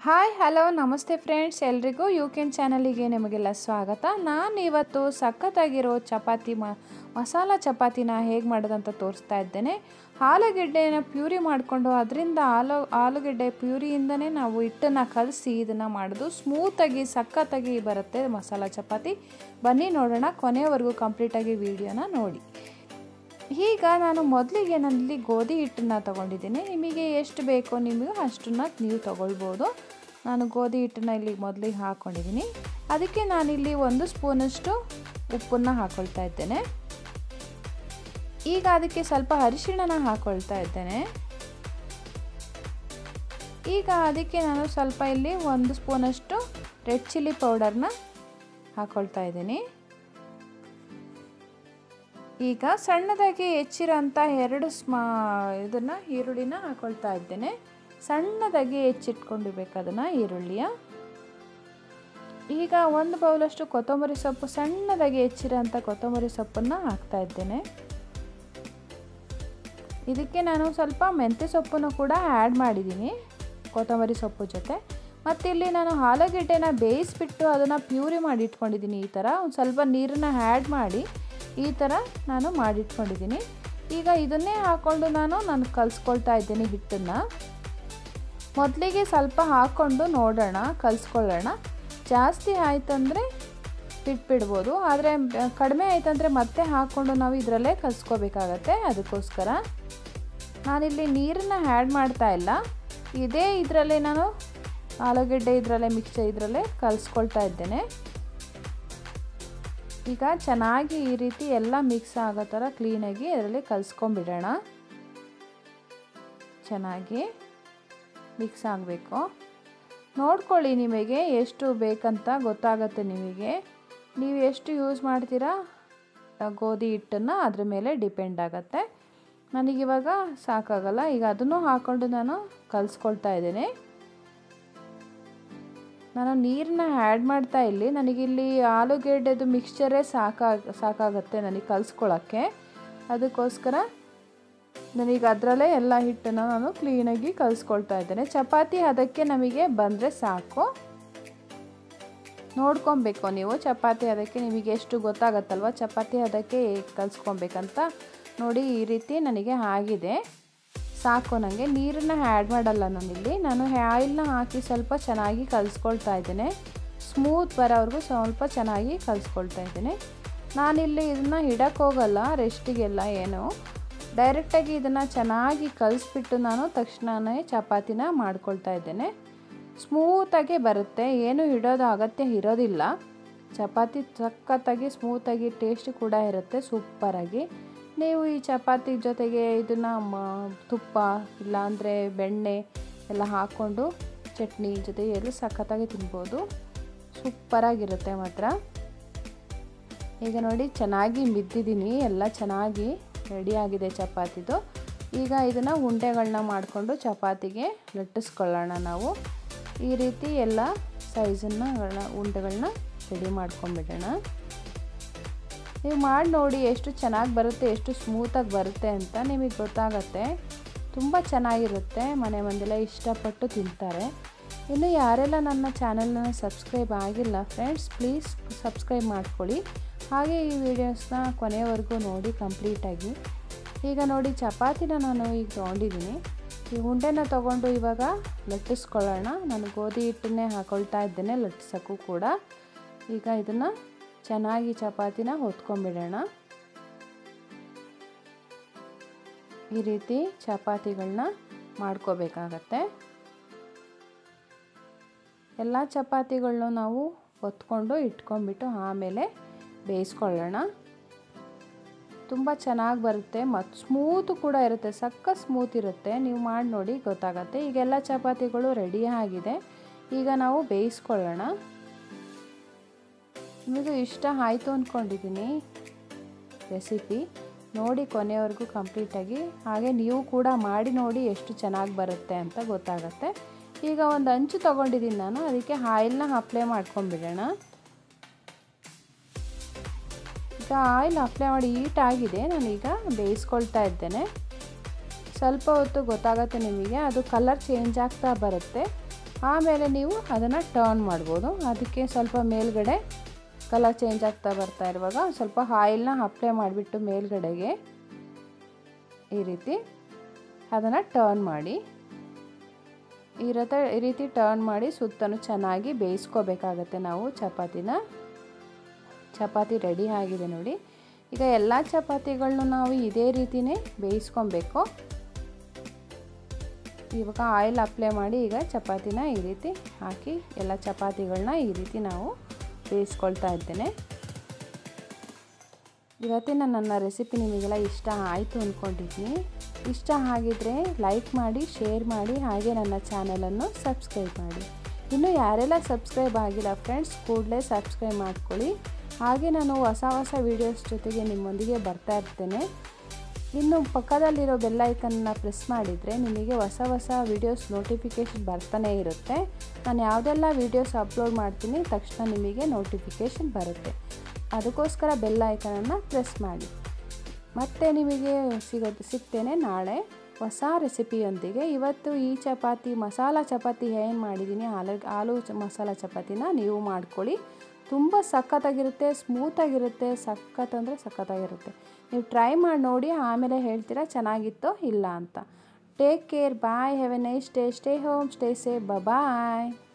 hi hello ನಮಸ್ತೆ friends ಎಲ್ರಿಗೂ you can ಚಾನಲಿಗೆ ನಿಮಗೆಲ್ಲ ಸ್ವಾಗತ ನಾನು ಇವತ್ತು ಸಖತ್ತಾಗಿರೋ ಚಪಾತಿ ಮ ಮಸಾಲ ಚಪಾತಿನ ಹೇಗೆ ಮಾಡೋದಂತ ತೋರಿಸ್ತಾ ಇದ್ದೇನೆ ಆಲೂಗೆಡ್ಡೆನ ಪ್ಯೂರಿ ಮಾಡಿಕೊಂಡು ಅದರಿಂದ ಆಲೂ ಆಲೂಗೆಡ್ಡೆ ಪ್ಯೂರಿಯಿಂದನೇ ನಾವು ಹಿಟ್ಟನ್ನು ಕಲಸಿ ಇದನ್ನು ಮಾಡೋದು ಸ್ಮೂತಾಗಿ ಸಖತ್ತಾಗಿ ಬರುತ್ತೆ ಮಸಾಲ ಚಪಾತಿ ಬನ್ನಿ ನೋಡೋಣ ಕೊನೆಯವರೆಗೂ ಕಂಪ್ಲೀಟಾಗಿ ವಿಡಿಯೋನ ನೋಡಿ ಈಗ ನಾನು ಮೊದಲಿಗೆ ನಾನಿಲ್ಲಿ ಗೋಧಿ ಹಿಟ್ಟನ್ನು ತೊಗೊಂಡಿದ್ದೀನಿ ನಿಮಗೆ ಎಷ್ಟು ಬೇಕೋ ನಿಮಗೆ ಅಷ್ಟನ್ನು ನೀವು ತೊಗೊಳ್ಬೋದು ನಾನು ಗೋಧಿ ಹಿಟ್ಟನ್ನು ಇಲ್ಲಿ ಮೊದಲಿಗೆ ಹಾಕ್ಕೊಂಡಿದ್ದೀನಿ ಅದಕ್ಕೆ ನಾನಿಲ್ಲಿ ಒಂದು ಸ್ಪೂನಷ್ಟು ಉಪ್ಪನ್ನು ಹಾಕ್ಕೊಳ್ತಾ ಇದ್ದೇನೆ ಈಗ ಅದಕ್ಕೆ ಸ್ವಲ್ಪ ಅರಿಶಿಣನ ಹಾಕ್ಕೊಳ್ತಾ ಇದ್ದೇನೆ ಈಗ ಅದಕ್ಕೆ ನಾನು ಸ್ವಲ್ಪ ಇಲ್ಲಿ ಒಂದು ಸ್ಪೂನಷ್ಟು ರೆಡ್ ಚಿಲ್ಲಿ ಪೌಡರ್ನ ಹಾಕ್ಕೊಳ್ತಾ ಇದ್ದೀನಿ ಈಗ ಸಣ್ಣದಾಗಿ ಹೆಚ್ಚಿರೋಂಥ ಎರಡು ಸ್ಮಾ ಇದನ್ನು ಈರುಳ್ಳಿನ ಹಾಕೊಳ್ತಾ ಇದ್ದೇನೆ ಸಣ್ಣದಾಗಿ ಹೆಚ್ಚಿಟ್ಕೊಂಡಿರ್ಬೇಕು ಅದನ್ನು ಈರುಳ್ಳಿಯ ಈಗ ಒಂದು ಬೌಲಷ್ಟು ಕೊತ್ತಂಬರಿ ಸೊಪ್ಪು ಸಣ್ಣದಾಗಿ ಹೆಚ್ಚಿರೋಂಥ ಕೊತ್ತಂಬರಿ ಸೊಪ್ಪನ್ನು ಹಾಕ್ತಾ ಇದ್ದೇನೆ ಇದಕ್ಕೆ ನಾನು ಸ್ವಲ್ಪ ಮೆಂತ್ಯ ಸೊಪ್ಪನ್ನು ಕೂಡ ಆ್ಯಡ್ ಮಾಡಿದ್ದೀನಿ ಕೊತ್ತಂಬರಿ ಸೊಪ್ಪು ಜೊತೆ ಮತ್ತು ಇಲ್ಲಿ ನಾನು ಆಲೂಗೆಡ್ಡೆನ ಬೇಯಿಸ್ಬಿಟ್ಟು ಅದನ್ನು ಪ್ಯೂರಿ ಮಾಡಿ ಇಟ್ಕೊಂಡಿದ್ದೀನಿ ಈ ಥರ ಒಂದು ಸ್ವಲ್ಪ ನೀರನ್ನು ಆ್ಯಡ್ ಮಾಡಿ ಈ ಥರ ನಾನು ಮಾಡಿಟ್ಕೊಂಡಿದ್ದೀನಿ ಈಗ ಇದನ್ನೇ ಹಾಕ್ಕೊಂಡು ನಾನು ನಾನು ಕಲಿಸ್ಕೊಳ್ತಾ ಇದ್ದೀನಿ ಹಿಟ್ಟನ್ನು ಮೊದಲಿಗೆ ಸ್ವಲ್ಪ ಹಾಕ್ಕೊಂಡು ನೋಡೋಣ ಕಲಿಸ್ಕೊಳ್ಳೋಣ ಜಾಸ್ತಿ ಆಯ್ತಂದರೆ ಬಿಟ್ಬಿಡ್ಬೋದು ಆದರೆ ಕಡಿಮೆ ಆಯ್ತಂದರೆ ಮತ್ತೆ ಹಾಕ್ಕೊಂಡು ನಾವು ಇದರಲ್ಲೇ ಕಲಿಸ್ಕೋಬೇಕಾಗತ್ತೆ ಅದಕ್ಕೋಸ್ಕರ ನಾನಿಲ್ಲಿ ನೀರನ್ನು ಆ್ಯಡ್ ಮಾಡ್ತಾ ಇಲ್ಲ ಇದೇ ಇದರಲ್ಲೇ ನಾನು ಆಲೂಗೆಡ್ಡೆ ಇದರಲ್ಲೇ ಮಿಕ್ಸರ್ ಇದರಲ್ಲೇ ಕಲಿಸ್ಕೊಳ್ತಾ ಇದ್ದೇನೆ ಈಗ ಚೆನ್ನಾಗಿ ಈ ರೀತಿ ಎಲ್ಲ ಮಿಕ್ಸ್ ಆಗೋ ಥರ ಕ್ಲೀನಾಗಿ ಅದರಲ್ಲಿ ಕಲಿಸ್ಕೊಂಬಿಡೋಣ ಚೆನ್ನಾಗಿ ಮಿಕ್ಸ್ ಆಗಬೇಕು ನೋಡ್ಕೊಳ್ಳಿ ನಿಮಗೆ ಎಷ್ಟು ಬೇಕಂತ ಗೊತ್ತಾಗತ್ತೆ ನಿಮಗೆ ನೀವು ಎಷ್ಟು ಯೂಸ್ ಮಾಡ್ತೀರಾ ಗೋಧಿ ಹಿಟ್ಟನ್ನು ಅದ್ರ ಮೇಲೆ ಡಿಪೆಂಡ್ ಆಗುತ್ತೆ ನನಗಿವಾಗ ಸಾಕಾಗಲ್ಲ ಈಗ ಅದನ್ನು ಹಾಕ್ಕೊಂಡು ನಾನು ಕಲಿಸ್ಕೊಳ್ತಾ ಇದ್ದೀನಿ ನಾನು ನೀರನ್ನ ಆ್ಯಡ್ ಮಾಡ್ತಾ ಇಲ್ಲಿ ನನಗಿಲ್ಲಿ ಆಲೂಗೆಡ್ಡೆದು ಮಿಕ್ಸ್ಚರೇ ಸಾಕಾಗ ಸಾಕಾಗತ್ತೆ ನನಗೆ ಕಲಿಸ್ಕೊಳ್ಳೋಕ್ಕೆ ಅದಕ್ಕೋಸ್ಕರ ನನಗೆ ಅದರಲ್ಲೇ ಎಲ್ಲ ಹಿಟ್ಟನ್ನು ನಾನು ಕ್ಲೀನಾಗಿ ಕಲಿಸ್ಕೊಳ್ತಾ ಇದ್ದೇನೆ ಚಪಾತಿ ಅದಕ್ಕೆ ನಮಗೆ ಬಂದರೆ ಸಾಕು ನೋಡ್ಕೊಬೇಕು ನೀವು ಚಪಾತಿ ಅದಕ್ಕೆ ನಿಮಗೆ ಎಷ್ಟು ಗೊತ್ತಾಗತ್ತಲ್ವ ಚಪಾತಿ ಅದಕ್ಕೆ ಕಲಿಸ್ಕೊಬೇಕಂತ ನೋಡಿ ಈ ರೀತಿ ನನಗೆ ಆಗಿದೆ ಸಾಕು ನನಗೆ ನೀರನ್ನು ಆ್ಯಡ್ ಮಾಡಲ್ಲ ನಾನಿಲ್ಲಿ ನಾನು ಆಯಿಲ್ನ ಹಾಕಿ ಸ್ವಲ್ಪ ಚೆನ್ನಾಗಿ ಕಲಿಸ್ಕೊಳ್ತಾ ಇದ್ದೇನೆ ಸ್ಮೂತ್ ಬರೋವರೆಗೂ ಸ್ವಲ್ಪ ಚೆನ್ನಾಗಿ ಕಲಿಸ್ಕೊಳ್ತಾ ಇದ್ದೇನೆ ನಾನಿಲ್ಲಿ ಇದನ್ನು ಇಡಕ್ಕೆ ಹೋಗಲ್ಲ ರೆಸ್ಟಿಗೆಲ್ಲ ಏನು ಡೈರೆಕ್ಟಾಗಿ ಇದನ್ನು ಚೆನ್ನಾಗಿ ಕಲಿಸ್ಬಿಟ್ಟು ನಾನು ತಕ್ಷಣವೇ ಚಪಾತಿನ ಮಾಡ್ಕೊಳ್ತಾ ಇದ್ದೇನೆ ಸ್ಮೂತಾಗಿ ಬರುತ್ತೆ ಏನು ಇಡೋದು ಅಗತ್ಯ ಇರೋದಿಲ್ಲ ಚಪಾತಿ ಸಖತ್ತಾಗಿ ಸ್ಮೂತಾಗಿ ಟೇಸ್ಟ್ ಕೂಡ ಇರುತ್ತೆ ಸೂಪರಾಗಿ ನೀವು ಈ ಚಪಾತಿ ಜೊತೆಗೆ ಇದನ್ನು ಮ ತುಪ್ಪ ಇಲ್ಲಾಂದರೆ ಬೆಣ್ಣೆ ಎಲ್ಲ ಹಾಕ್ಕೊಂಡು ಚಟ್ನಿ ಜೊತೆ ಎಲ್ಲ ಸಖತ್ತಾಗಿ ತಿನ್ಬೋದು ಸೂಪರಾಗಿರುತ್ತೆ ಮಾತ್ರ ಈಗ ನೋಡಿ ಚೆನ್ನಾಗಿ ಮಿದ್ದಿದ್ದೀನಿ ಎಲ್ಲ ಚೆನ್ನಾಗಿ ರೆಡಿಯಾಗಿದೆ ಚಪಾತಿದು ಈಗ ಇದನ್ನು ಉಂಡೆಗಳನ್ನ ಮಾಡಿಕೊಂಡು ಚಪಾತಿಗೆ ಲಟ್ಟಿಸ್ಕೊಳ್ಳೋಣ ನಾವು ಈ ರೀತಿ ಎಲ್ಲ ಸೈಜನ್ನು ಉಂಡೆಗಳನ್ನ ರೆಡಿ ಮಾಡ್ಕೊಂಬಿಡೋಣ ನೀವು ಮಾಡಿ ನೋಡಿ ಎಷ್ಟು ಚೆನ್ನಾಗಿ ಬರುತ್ತೆ ಎಷ್ಟು ಸ್ಮೂತಾಗಿ ಬರುತ್ತೆ ಅಂತ ನಿಮಗೆ ಗೊತ್ತಾಗತ್ತೆ ತುಂಬ ಚೆನ್ನಾಗಿರುತ್ತೆ ಮನೆ ಮಂದಿಲ್ಲ ಇಷ್ಟಪಟ್ಟು ತಿಂತಾರೆ ಇನ್ನು ಯಾರೆಲ್ಲ ನನ್ನ ಚಾನಲ್ನ ಸಬ್ಸ್ಕ್ರೈಬ್ ಆಗಿಲ್ಲ ಫ್ರೆಂಡ್ಸ್ ಪ್ಲೀಸ್ ಸಬ್ಸ್ಕ್ರೈಬ್ ಮಾಡ್ಕೊಳ್ಳಿ ಹಾಗೆ ಈ ವಿಡಿಯೋಸ್ನ ಕೊನೆಯವರೆಗೂ ನೋಡಿ ಕಂಪ್ಲೀಟಾಗಿ ಈಗ ನೋಡಿ ಚಪಾತಿನ ನಾನು ಈಗ ತೊಗೊಂಡಿದ್ದೀನಿ ಈ ಉಂಡೆನ ತೊಗೊಂಡು ಇವಾಗ ಲಟ್ಟಿಸ್ಕೊಳ್ಳೋಣ ನಾನು ಗೋಧಿ ಹಿಟ್ಟನ್ನೇ ಹಾಕೊಳ್ತಾ ಇದ್ದೇನೆ ಲಟ್ಟಿಸೋಕ್ಕೂ ಕೂಡ ಈಗ ಇದನ್ನು ಚೆನ್ನಾಗಿ ಚಪಾತಿನ ಹೊತ್ಕೊಂಡ್ಬಿಡೋಣ ಈ ರೀತಿ ಚಪಾತಿಗಳನ್ನ ಮಾಡ್ಕೋಬೇಕಾಗತ್ತೆ ಎಲ್ಲ ಚಪಾತಿಗಳನ್ನೂ ನಾವು ಹೊತ್ಕೊಂಡು ಇಟ್ಕೊಂಡ್ಬಿಟ್ಟು ಆಮೇಲೆ ಬೇಯಿಸ್ಕೊಳ್ಳೋಣ ತುಂಬ ಚೆನ್ನಾಗಿ ಬರುತ್ತೆ ಮತ್ತು ಸ್ಮೂತು ಕೂಡ ಇರುತ್ತೆ ಸಕ್ಕ ಸ್ಮೂತ್ ಇರುತ್ತೆ ನೀವು ಮಾಡಿ ನೋಡಿ ಗೊತ್ತಾಗತ್ತೆ ಈಗೆಲ್ಲ ಚಪಾತಿಗಳು ರೆಡಿ ಆಗಿದೆ ಈಗ ನಾವು ಬೇಯಿಸ್ಕೊಳ್ಳೋಣ ನಿಮಗೂ ಇಷ್ಟ ಆಯಿತು ಅಂದ್ಕೊಂಡಿದ್ದೀನಿ ರೆಸಿಪಿ ನೋಡಿ ಕೊನೆಯವರೆಗೂ ಕಂಪ್ಲೀಟಾಗಿ ಹಾಗೆ ನೀವು ಕೂಡ ಮಾಡಿ ನೋಡಿ ಎಷ್ಟು ಚೆನ್ನಾಗಿ ಬರುತ್ತೆ ಅಂತ ಗೊತ್ತಾಗತ್ತೆ ಈಗ ಒಂದು ಅಂಚು ತೊಗೊಂಡಿದ್ದೀನಿ ನಾನು ಅದಕ್ಕೆ ಆಯಿಲ್ನ ಅಪ್ಲೈ ಮಾಡ್ಕೊಂಬಿಡೋಣ ಈಗ ಆಯಿಲ್ ಅಪ್ಲೈ ಮಾಡಿ ಹೀಟಾಗಿದೆ ನಾನೀಗ ಬೇಯಿಸ್ಕೊಳ್ತಾ ಇದ್ದೇನೆ ಸ್ವಲ್ಪ ಹೊತ್ತು ಗೊತ್ತಾಗುತ್ತೆ ನಿಮಗೆ ಅದು ಕಲರ್ ಚೇಂಜ್ ಆಗ್ತಾ ಬರುತ್ತೆ ಆಮೇಲೆ ನೀವು ಅದನ್ನು ಟರ್ನ್ ಮಾಡ್ಬೋದು ಅದಕ್ಕೆ ಸ್ವಲ್ಪ ಮೇಲ್ಗಡೆ ಕಲರ್ ಚೇಂಜ್ ಆಗ್ತಾ ಬರ್ತಾ ಇರುವಾಗ ಸ್ವಲ್ಪ ಆಯಿಲ್ನ ಅಪ್ಲೈ ಮಾಡಿಬಿಟ್ಟು ಮೇಲ್ಗಡೆಗೆ ಈ ರೀತಿ ಅದನ್ನು ಟರ್ನ್ ಮಾಡಿ ಈ ರಥ ಈ ರೀತಿ ಟರ್ನ್ ಮಾಡಿ ಸುತ್ತಲೂ ಚೆನ್ನಾಗಿ ಬೇಯಿಸ್ಕೋಬೇಕಾಗತ್ತೆ ನಾವು ಚಪಾತಿನ ಚಪಾತಿ ರೆಡಿ ಆಗಿದೆ ನೋಡಿ ಈಗ ಎಲ್ಲ ಚಪಾತಿಗಳನ್ನೂ ನಾವು ಇದೇ ರೀತಿಯೇ ಬೇಯಿಸ್ಕೊಬೇಕು ಇವಾಗ ಆಯಿಲ್ ಅಪ್ಲೈ ಮಾಡಿ ಈಗ ಚಪಾತಿನ ಈ ರೀತಿ ಹಾಕಿ ಎಲ್ಲ ಚಪಾತಿಗಳನ್ನ ಈ ರೀತಿ ನಾವು ಬೇಯಿಸ್ಕೊಳ್ತಾ ಇದ್ದೇನೆ ಇವತ್ತಿನ ನನ್ನ ರೆಸಿಪಿ ನಿಮಗೆಲ್ಲ ಇಷ್ಟ ಆಯಿತು ಅಂದ್ಕೊಂಡಿದ್ದೀನಿ ಇಷ್ಟ ಆಗಿದ್ರೆ ಲೈಕ್ ಮಾಡಿ ಶೇರ್ ಮಾಡಿ ಹಾಗೆ ನನ್ನ ಚಾನಲನ್ನು ಸಬ್ಸ್ಕ್ರೈಬ್ ಮಾಡಿ ಇನ್ನು ಯಾರೆಲ್ಲ ಸಬ್ಸ್ಕ್ರೈಬ್ ಆಗಿಲ್ಲ ಫ್ರೆಂಡ್ಸ್ ಕೂಡಲೇ ಸಬ್ಸ್ಕ್ರೈಬ್ ಮಾಡ್ಕೊಳ್ಳಿ ಹಾಗೆ ನಾನು ಹೊಸ ಹೊಸ ವೀಡಿಯೋಸ್ ಜೊತೆಗೆ ನಿಮ್ಮೊಂದಿಗೆ ಬರ್ತಾ ಇರ್ತೇನೆ ಇನ್ನು ಪಕ್ಕದಲ್ಲಿರೋ ಬೆಲ್ಲೈಕನ್ನ ಪ್ರೆಸ್ ಮಾಡಿದರೆ ನಿಮಗೆ ಹೊಸ ಹೊಸ ವೀಡಿಯೋಸ್ ನೋಟಿಫಿಕೇಷನ್ ಬರ್ತಾನೆ ಇರುತ್ತೆ ನಾನು ಯಾವುದೆಲ್ಲ ವೀಡಿಯೋಸ್ ಅಪ್ಲೋಡ್ ಮಾಡ್ತೀನಿ ತಕ್ಷಣ ನಿಮಗೆ ನೋಟಿಫಿಕೇಷನ್ ಬರುತ್ತೆ ಅದಕ್ಕೋಸ್ಕರ ಬೆಲ್ ಐಕನನ್ನು ಪ್ರೆಸ್ ಮಾಡಿ ಮತ್ತೆ ನಿಮಗೆ ಸಿಗೋದು ಸಿಗ್ತೇನೆ ನಾಳೆ ಹೊಸ ರೆಸಿಪಿಯೊಂದಿಗೆ ಇವತ್ತು ಈ ಚಪಾತಿ ಮಸಾಲ ಚಪಾತಿ ಏನು ಮಾಡಿದ್ದೀನಿ ಹಾಲು ಆಲೂ ಚ ಮಸಾಲ ಚಪಾತಿನ ನೀವು ಮಾಡ್ಕೊಳ್ಳಿ ತುಂಬ ಸಖತ್ತಾಗಿರುತ್ತೆ ಸ್ಮೂತಾಗಿರುತ್ತೆ ಸಖತ್ ಅಂದರೆ ಸಖತ್ತಾಗಿರುತ್ತೆ ನೀವು ಟ್ರೈ ಮಾಡಿ ನೋಡಿ ಆಮೇಲೆ ಹೇಳ್ತೀರಾ ಚೆನ್ನಾಗಿತ್ತೋ ಇಲ್ಲ ಅಂತ take care bye have a nice day stay home stay safe bye